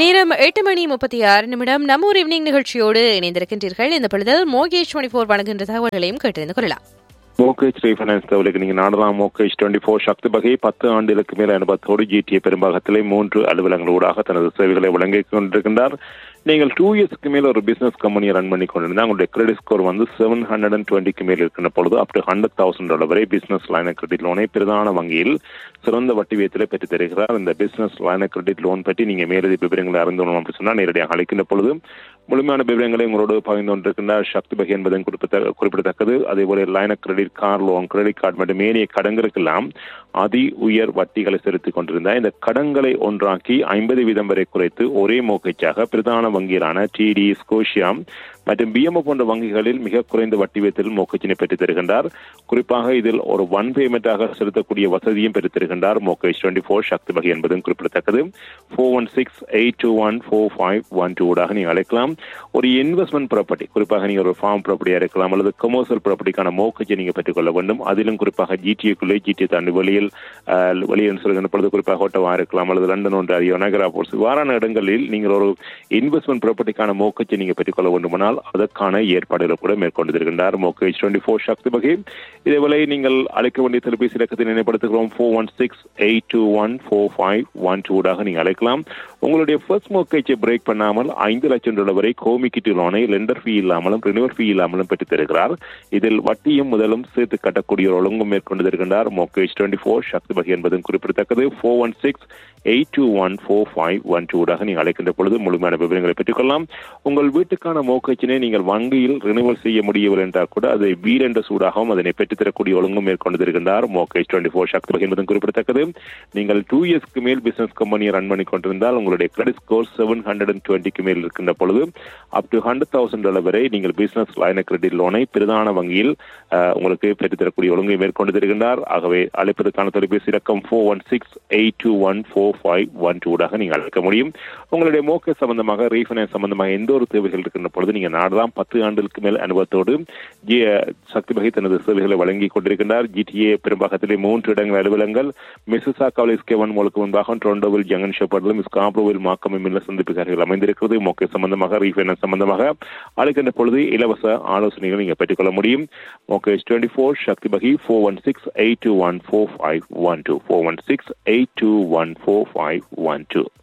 நேரம் எட்டு மணி முப்பத்தி ஆறு நிமிடம் நம்ம ஒரு ஈவினிங் நிகழ்ச்சியோடு இணைந்திருக்கின்றீர்கள் இந்த பொழுதில் மோகேஷ் டுவெண்டி ஃபோர் வழங்குகின்ற தகவல்களையும் கேட்டறிந்து கொள்ளலாம் மோகேஜ் ரீஃபைனான்ஸ் தகவலுக்கு நீங்கள் நாடலாம் மோகேஜ் டுவெண்ட்டி ஃபோர் சக்தி வகை பத்து ஆண்டுகளுக்கு மேல் அனுபவத்தோடு ஜிடிஏ பெரும்பாகத்திலே மூன்று அலுவலங்களூடாக தனது சேவைகளை வழங்கிக் கொண்டிருக்கின்றார் நீங்கள் டூ இயர்ஸ்க்கு மேல் ஒரு பிசினஸ் கம்பெனியை ரன் பண்ணி கொண்டிருந்தால் உங்களுடைய கிரெடிட் ஸ்கோர் வந்து செவன் ஹண்ட்ரட் அண்ட் டுவெண்ட்டிக்கு மேல் இருக்கின்ற பொழுது up to hundred thousand dollar வரை பிசினஸ் லைன் கிரெடிட் லோனை பிரதான வங்கியில் சிறந்த வட்டி வீதத்தில் பெற்று தருகிறார் இந்த பிசினஸ் லைன் கிரெடிட் லோன் பற்றி நீங்கள் மேலதி விவரங்களை அறிந்து கொள்ளணும் அப்படின்னு சொன்னால் நேரடியாக அழைக்கின்ற பொழுது முழுமையான விவரங்களை உங்களோடு பகிர்ந்து கொண்டிருக்கின்றார் சக்தி பகை என்பதும் குறிப்பிட்ட குறிப்பிடத்தக்கது அதே போல லைன credit car loan credit card மற்றும் ஏனைய கடன்களுக்கெல்லாம் அதி உயர் வட்டிகளை செலுத்திக் கொண்டிருந்தார் இந்த கடன்களை ஒன்றாக்கி ஐம்பது வீதம் வரை குறைத்து ஒரே மோக்கச்சாக பிரதான வங்கிகளான டிடி ஸ்கோஷியா மற்றும் பிஎம்ஓ போன்ற வங்கிகளில் மிக குறைந்த வட்டி வீதத்தில் மோக்கச்சினை பெற்றுத் தருகின்றார் குறிப்பாக இதில் ஒரு ஒன் பேமெண்டாக செலுத்தக்கூடிய வசதியும் பெற்றுத் தருகின்றார் மோக்கேஜ் டுவெண்ட்டி ஃபோர் சக்தி வகை என்பதும் குறிப்பிடத்தக்கது four one six eight two one four five one two ஊடாக நீங்கள் அழைக்கலாம் ஒரு இன்வெஸ்ட்மெண்ட் ப்ராப்பர்ட்டி குறிப்பாக நீங்கள் ஒரு ஃபார்ம் ப்ராப்பர்ட்டியாக இருக்கலாம் அல்லது கமர்ஷியல் ப்ராப்பர்ட்டிக்கான மோக்கச்சை நீங்கள் பெற்றுக்கொள்ள வேண்டும் அதிலும் குறிப்பாக ஜிடிஏக்குள்ளே ஜிடிஏ தாண்டி வெளியில் வெளியில் சொல்கின்ற பொழுது குறிப்பாக ஓட்டவா இருக்கலாம் அல்லது லண்டன் ஒன்றாரியோ நகரா போர்ஸ் இவ்வாறான இடங்களில் நீங்கள் ஒரு இன்வெஸ்ட்மெண்ட் ப்ராப்பர்ட்டிக்கான மோக்கச்சை நீங்கள் பெற்றுக்கொள்ள வேண்டுமானால் அதற்கான ஏற்பாடுகளை கூட மேற்கொண்டிருக்கின்றார் மோக்கேஜ் டுவெண்ட்டி ஃபோர் சக்தி வகை இதேவேளை நீங்கள் அழைக்க வேண்டிய தொலைபேசி இலக்கத்தை நினைப்படுத்துகிறோம் four one six eight two one four five one டூடாக நீங்கள் அழைக்கலாம் உங்களுடைய ஃபர்ஸ்ட் மோக்கேஜை பிரேக் பண்ணாமல் ஐந்து லட்சம் டாலர் வரை கோமிக்கிட்டு லோனை லெண்டர் ஃபீ இல்லாமலும் ரினிவல் ஃபீ இல்லாமலும் பெற்றுத் தருகிறார் இதில் வட்டியும் முதலும் சேர்த்து கட்டக்கூடிய ஒரு ஒழுங்கும் மேற்கொண்டு தருகின்றார் மோக்கேஜ் டுவெண்ட்டி ஃபோர் சக்தி வகை என்பதும் குறிப்பிடத்தக்கது four one six eight two one four five one டூடாக நீங்கள் அழைக்கின்ற பொழுது முழுமையான விவரங்களை பெற்றுக்கொள்ளலாம் உங்கள் வீட்டுக்கான மோக்கச்சினை நீங்கள் வங்கியில் ரினிவல் செய்ய முடியவில்லை என்றால் கூட அதை வீரென்ற சூடாகவும் அதனை பெற்றுத்தரக்கூடிய ஒழுங்கும் மேற்கொண்டு தருகின்றார் மோகேஜ் டுவெண்ட்டி ஃபோர் சக்தி வகை என்பதும் குறிப்பிடத்தக்கது நீங்கள் டூ இயர்ஸ்க்கு மேல் பிசினஸ் கம்பெனியை ரன் பண்ணி கொண்டிருந்தால் உங்களுடைய credit score seven hundred and டுவெண்ட்டிக்கு மேல் இருக்கின்ற பொழுது up to hundred thousand dollar வரை நீங்கள் பிசினஸ் லைன கிரெடிட் லோனை பிரதான வங்கியில் உங்களுக்கு பெற்றுத்தரக்கூடிய ஒழுங்கை மேற்கொண்டு தருகின்றார் ஆகவே அழைப்பதற்கான தொலைபேசி இலக்கம் four one six eight two one four five one டூடாக நீங்கள் அழைக்க முடியும் உங்களுடைய மோக்க சம்பந்தமாக ரீஃபைனான்ஸ் சம்பந்தமாக எந்த ஒரு தேவைகள் இருக்கின்ற பொழுது நீங்கள் நாடலாம் பத்து ஆண்டுகளுக்கு மேல் அனுபவத்தோடு ஜி சக்தி வகை தனது சேவைகளை வழங்கி கொண்டிருக்கின்றார் ஜிடிஏ பெரும்பாகத்திலே மூன்று இடங்கள் அலுவலங்கள் மிஸ்ஸா காலேஜ் கேவன் மூலக்கு முன்பாக டொரண்டோவில் ஜங்கன் ஷெப்பர்டிலும் ஸ்காப்ரோவில் மாக்கம் மில்ல சந்திப்புக்கார்கள் அமைந்திருக்கிறது மோக்க சம்பந்தமாக ரீஃபைனான்ஸ் சம்பந்தமாக அழைக்கின்ற பொழுது இலவச ஆலோசனைகள் நீங்கள் பெற்றுக்கொள்ள முடியும் மோகேஜ் டுவெண்ட்டி ஃபோர் சக்தி வகை four one six eight two one four five one two four one six eight two one four five one two